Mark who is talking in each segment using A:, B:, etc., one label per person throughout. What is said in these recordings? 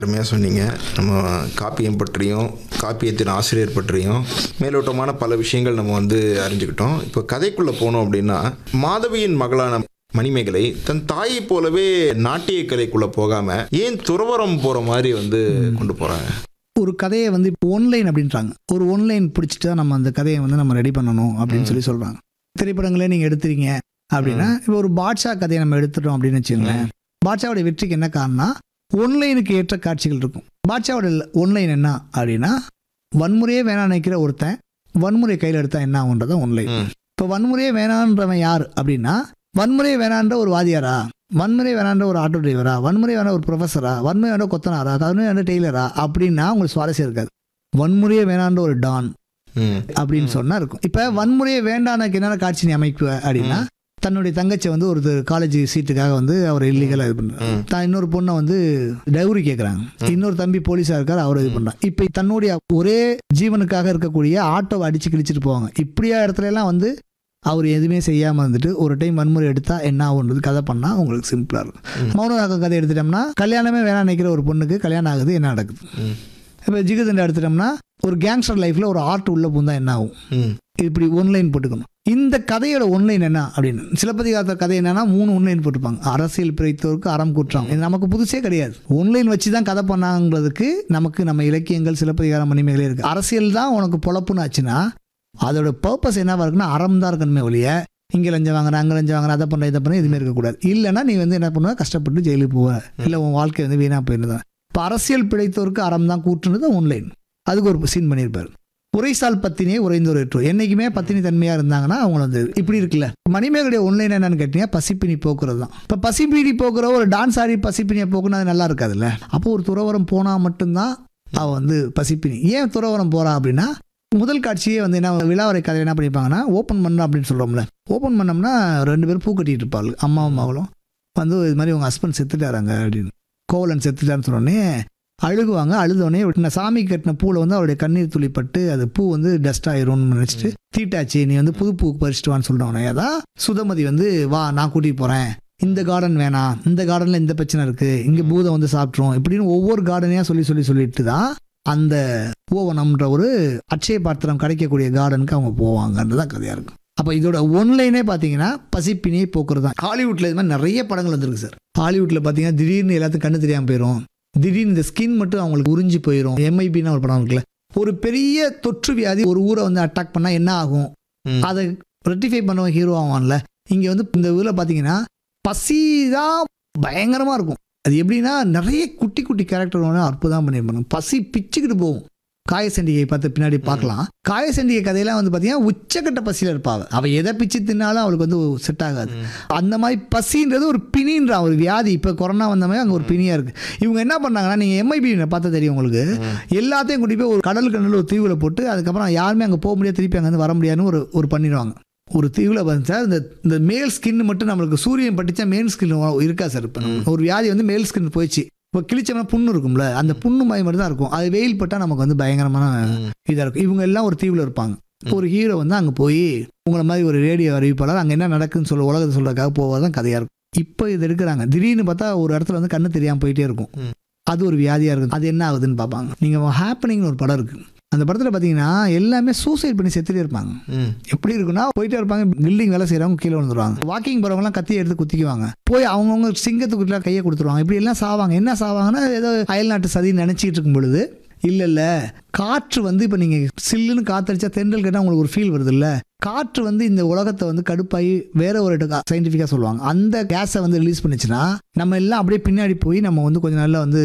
A: அருமையாக சொன்னீங்க நம்ம காப்பியம் பற்றியும் காப்பியத்தின் ஆசிரியர் பற்றியும் மேலோட்டமான பல விஷயங்கள் நம்ம வந்து அறிஞ்சுக்கிட்டோம் இப்போ கதைக்குள்ளே போனோம் அப்படின்னா மாதவியின் மகளான மணிமேகலை தன் தாயை போலவே நாட்டிய கலைக்குள்ளே போகாமல் ஏன் துறவரம் போகிற மாதிரி வந்து கொண்டு போகிறாங்க
B: ஒரு கதையை வந்து இப்போ ஒன்லைன் அப்படின்றாங்க ஒரு ஒன்லைன் பிடிச்சிட்டு தான் நம்ம அந்த கதையை வந்து நம்ம ரெடி பண்ணணும் அப்படின்னு சொல்லி சொல்கிறாங்க திரைப்படங்களே நீங்கள் எடுத்துறீங்க அப்படின்னா இப்போ ஒரு பாட்ஷா கதையை நம்ம எடுத்துட்டோம் அப்படின்னு வச்சுக்கோங்களேன் பாட்ஷாவோட வெற்றிக்கு என்ன காரணம்னா ஒன்லைனுக்கு ஏற்ற காட்சிகள் இருக்கும் பாட்ஷாவோட ஒன்லைன் என்ன அப்படின்னா வன்முறையே வேணாம் நினைக்கிற ஒருத்தன் வன்முறை கையில் எடுத்தா என்ன ஆகுன்றதா ஒன்லைன்
A: ம்.
B: இப்போ வன்முறையே வேணான்றவன் யார் அப்படின்னா வன்முறையே வேணான்ற ஒரு வாதியாரா வன்முறை வேணான்ற ஒரு ஆட்டோ டிரைவரா வன்முறை வேணா ஒரு ப்ரொஃபஸரா வன்முறை வேணா கொத்தனாரா வன்முறை வேணா டெய்லரா அப்படின்னா உங்களுக்கு சுவாரஸ்யம் இருக்காது வன்முறையே வேணான்ற ஒரு டான்
A: ம்
B: அப்படின்னு சொன்னா இருக்கும் இப்ப வன்முறையை வேண்டானக்கு என்னென்ன காட்சி நீ அமைக்குவ அப்படின்னா தன்னுடைய தங்கச்சி வந்து ஒரு காலேஜ் சீட்டுக்காக வந்து அவர் இல்லீகலா இது பண்றாரு
A: ம்.
B: தான் இன்னொரு பொண்ணை வந்து டவுரி கேட்குறாங்க இன்னொரு தம்பி போலீஸா இருக்காரு அவர் இது பண்றாங்க இப்போ தன்னுடைய ஒரே ஜீவனுக்காக இருக்கக்கூடிய ஆட்டோவை அடிச்சு கிழிச்சிட்டு போவாங்க இப்படியா இடத்துல எல்லாம் வந்து அவர் எதுவுமே செய்யாம வந்துட்டு ஒரு டைம் வன்முறை எடுத்தா என்ன ஆகுன்றது கதை பண்ணா உங்களுக்கு சிம்பிளா இருக்கும்
A: ம்.
B: மௌனராக கதை எடுத்துட்டோம்னா கல்யாணமே வேணாம் நினைக்கிற ஒரு பொண்ணுக்கு கல்யாணம் ஆகுது என்ன நடக்குது
A: ம்
B: இப்போ ஜிகதண்டா எடுத்துட்டோம்னா ஒரு கேங்ஸ்டர் லைஃப்ல ஒரு ஆர்ட் உள்ள பூந்தா என்ன ஆகும்
A: ம்
B: இப்படி ஒன்லைன் போட்டுக்கணும் இந்த கதையோட ஒன்லைன் என்ன அப்படின்னு சிலப்பதிகாரத்த கதை என்னன்னா மூணு ஒன்லைன் போட்டுப்பாங்க அரசியல் பிரித்தோருக்கு அறம் குற்றம் இது நமக்கு புதுசே கிடையாது ஒன்லைன் வச்சு தான் கதை பண்ணாங்கிறதுக்கு நமக்கு நம்ம இலக்கியங்கள் சிலப்பதிகாரம் மணிமேகலே இருக்கு அரசியல் தான் உனக்கு பொழப்புன்னு ஆச்சுன்னா அதோட பர்பஸ் என்னவா இருக்குன்னா அறம் தான் இருக்கணுமே ஒழிய இங்கே லஞ்சம் வாங்குறேன் அங்கே லஞ்சம் வாங்குறேன் அதை பண்ண இதை பண்ண எதுவுமே இருக்கக்கூடாது இல்லைன்னா நீ வந்து என்ன பண்ணுவ கஷ்டப்பட்டு ஜெயிலுக்கு போவ இல்லை உன் வாழ்க்கை வந்து வீணாக போயிருந்தேன் இப்போ அரசியல் பிழைத்தோருக்கு அறம் தான் கூட்டுனது ஒன்லைன் அதுக்கு ஒரு சீன் பண்ணியிருப்பாரு உரைசால் பத்தினியே உறைந்தோர் ஏற்றோர் என்னைக்குமே பத்தினி தன்மையாக இருந்தாங்கன்னா அவங்க வந்து இப்படி இருக்குல்ல மணிமேகடைய ஒன்லைன் என்னன்னு கேட்டீங்கன்னா பசிப்பினி போக்குறது தான் இப்போ பசிப்பினி போக்குற ஒரு டான்ஸ் ஆடி பசிப்பினியை போக்குனா அது நல்லா இருக்காதுல்ல அப்போ ஒரு துறவரம் போனால் மட்டும்தான் அவ வந்து பசிப்பினி ஏன் துறவரம் போறா அப்படின்னா முதல் காட்சியே வந்து என்ன விழாவரை கதை என்ன பண்ணிப்பாங்கன்னா ஓப்பன் பண்ண அப்படின்னு சொல்கிறோம்ல ஓப்பன் பண்ணோம்னா ரெண்டு பேரும் பூ கட்டிட்டு இருப்பாள் அம்மாவும் மகளும் வந்து இது மாதிரி உங்கள் ஹஸ்பண்ட் செத்துட்டாராங்க அப்படின்னு கோவலன் செத்துட்டான்னு சொன்னோடனே அழுகுவாங்க அழுதோடனே நான் சாமி கட்டின பூவில் வந்து அவருடைய கண்ணீர் துளி பட்டு அது பூ வந்து டஸ்ட் ஆயிரும்னு நினச்சிட்டு தீட்டாச்சு நீ வந்து புது பூ பறிச்சுட்டு வான்னு சொல்லிட்டோன்னே அதான் சுதமதி வந்து வா நான் கூட்டிகிட்டு போகிறேன் இந்த கார்டன் வேணாம் இந்த கார்டனில் இந்த பிரச்சனை இருக்குது இங்கே பூதம் வந்து சாப்பிட்ரும் இப்படின்னு ஒவ்வொரு கார்டனையாக சொல்லி சொல்லி சொல்லிட்டு தான் அந்த ஓவனம்ன்ற ஒரு அட்சய பாத்திரம் கிடைக்கக்கூடிய கார்டனுக்கு அவங்க போவாங்கன்றது தான் கதையாக இருக்கும் அப்போ இதோட ஒன்லைனே பார்த்தீங்கன்னா பசிப்பினியை போக்குறது தான் ஹாலிவுட்டில் இது மாதிரி நிறைய படங்கள் வந்திருக்கு சார் ஹாலிவுட்டில் பார்த்தீங்கன்னா திடீர்னு எல்லாத்துக்கும் கண்ணு தெரியாமல் போயிடும் திடீர்னு இந்த ஸ்கின் மட்டும் அவங்களுக்கு உறிஞ்சி போயிடும் எம்ஐபின்னு ஒரு படம் இருக்குல்ல ஒரு பெரிய தொற்று வியாதி ஒரு ஊரை வந்து அட்டாக் பண்ணால் என்ன ஆகும்
A: ம்.
B: அதை ரெட்டிஃபை பண்ணவன் ஹீரோ ஆவான்ல இங்கே வந்து இந்த ஊரில் பார்த்தீங்கன்னா பசி தான் பயங்கரமாக இருக்கும் அது எப்படின்னா நிறைய குட்டி குட்டி கேரக்டர் வந்து அற்புதம் பண்ணியிருப்பாங்க பசி பிச்சுக்கிட்டு போகும் காயசண்டிகை பார்த்து பின்னாடி பார்க்கலாம் காயசண்டிகை கதையெல்லாம் வந்து பார்த்தீங்கன்னா உச்சக்கட்ட பசியில் இருப்பாள் அவள் எதை பிச்சு தின்னாலும் அவளுக்கு வந்து செட் ஆகாது அந்த மாதிரி பசின்றது ஒரு பிணின்ற ஒரு வியாதி இப்போ கொரோனா வந்த மாதிரி அங்கே ஒரு பிணியாக இருக்குது இவங்க என்ன பண்ணாங்கன்னா நீங்கள் எம்ஐபி பார்த்தா தெரியும் உங்களுக்கு எல்லாத்தையும் கூட்டி போய் ஒரு கடலுக்கு நல்ல ஒரு தீவில் போட்டு அதுக்கப்புறம் யாருமே அங்கே போக முடியாது திருப்பி அங்கேருந்து வர முடியாதுன்னு ஒரு ஒரு பண்ணிடுவாங்க ஒரு தீவில் வந்து சார் இந்த இந்த மேல் ஸ்கின் மட்டும் நம்மளுக்கு சூரியன் பட்டுச்சா மேல் ஸ்கின் இருக்கா சார் இப்போ ஒரு வியாதி வந்து மேல் ஸ்கின் போயிடுச்சு இப்போ கிழிச்சோம்னா புண்ணு இருக்கும்ல அந்த புண்ணு மாதிரி மட்டும் தான் இருக்கும் அது வெயில் பட்டால் நமக்கு வந்து பயங்கரமான இதாக இருக்கும் இவங்க எல்லாம் ஒரு தீவில் இருப்பாங்க ஒரு ஹீரோ வந்து அங்கே போய் உங்களை மாதிரி ஒரு ரேடியோ அறிவிப்பாளர் அங்கே என்ன நடக்குன்னு சொல்ல உலகத்தை சொல்றதுக்காக போவது தான் கதையாக இருக்கும் இப்போ இது எடுக்கிறாங்க திடீர்னு பார்த்தா ஒரு இடத்துல வந்து கண்ணு தெரியாமல் போயிட்டே இருக்கும்
A: ம்.
B: அது ஒரு வியாதியாக இருக்கும் அது என்ன ஆகுதுன்னு பார்ப்பாங்க நீங்கள் ஹாப்பனிங்னு ஒரு படம் இருக்குது அந்த படத்தில் பார்த்தீங்கன்னா எல்லாமே சூசைட் பண்ணி செத்துட்டே இருப்பாங்க
A: ம்
B: எப்படி இருக்குன்னா போயிட்டே இருப்பாங்க பில்டிங் வேலை செய்கிறவங்க கீழே வந்துருவாங்க வாக்கிங் போகிறவங்கலாம் கத்தி எடுத்து குத்திக்குவாங்க போய் அவங்கவுங்க சிங்கத்துக்குள்ள கையை கொடுத்துருவாங்க இப்படி எல்லாம் சாவாங்க என்ன சாவாங்கன்னா ஏதோ அயல்நாட்டு சதின்னு நினச்சிட்டு இருக்கும் பொழுது இல்லை இல்லை காற்று வந்து இப்போ நீங்கள் சில்லுன்னு காத்தடிச்சா தென்றல் கேட்டால் உங்களுக்கு ஒரு ஃபீல் வருது இல்லை காற்று வந்து இந்த உலகத்தை வந்து கடுப்பாகி வேற ஒரு சயின்டிஃபிக்காக சொல்லுவாங்க அந்த கேஸை வந்து ரிலீஸ் பண்ணுச்சுன்னா நம்ம எல்லாம் அப்படியே பின்னாடி போய் நம்ம வந்து கொஞ்சம் நாள்ல வந்து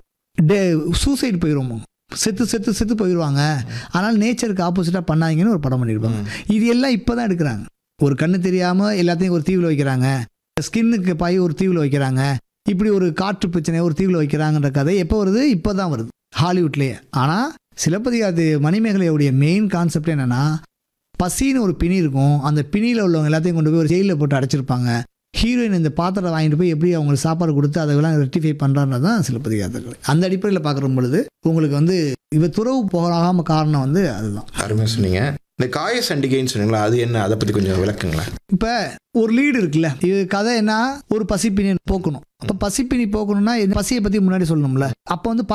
B: டே சூசைட் போயிடுவோம் செத்து செத்து செத்து போயிடுவாங்க ஆனால் நேச்சருக்கு ஆப்போசிட்டாக பண்ணாதீங்கன்னு ஒரு படம் பண்ணியிருப்பாங்க இது எல்லாம் இப்போ தான் எடுக்கிறாங்க ஒரு கண்ணு தெரியாமல் எல்லாத்தையும் ஒரு தீவில் வைக்கிறாங்க ஸ்கின்னுக்கு பாய் ஒரு தீவில் வைக்கிறாங்க இப்படி ஒரு காற்று பிரச்சனை ஒரு தீவில் வைக்கிறாங்கன்ற கதை எப்போ வருது இப்போ தான் வருது ஹாலிவுட்லேயே ஆனால் சிலப்பதிகாரத்து மணிமேகலையுடைய மெயின் கான்செப்ட் என்னென்னா பசின்னு ஒரு பிணி இருக்கும் அந்த பிணியில் உள்ளவங்க எல்லாத்தையும் கொண்டு போய் ஒரு ஜெயிலில் போட்டு அடைச்சிருப்பாங்க ஹீரோயின் இந்த பாத்திரத்தை வாங்கிட்டு போய் எப்படி அவங்களுக்கு சாப்பாடு கொடுத்து அதெல்லாம் ரெக்டிஃபை பண்ணுறான்னு தான் சிலப்பதிகாரத்தில் அந்த அடிப்படையில் பார்க்குற பொழுது உங்களுக்கு வந்து இவ துறவு போகாம காரணம் வந்து அதுதான்
A: அருமையாக சொன்னீங்க இந்த காய சண்டிகைன்னு சொன்னீங்களா அது என்ன அதை பற்றி கொஞ்சம் விளக்குங்களேன்
B: இப்போ ஒரு லீடு இருக்குல்ல இது கதை என்ன ஒரு பசிப்பினி போக்கணும் அப்போ பசிப்பினி போக்கணும்னா இந்த பசியை பற்றி முன்னாடி சொல்லணும்ல அப்போ வந்து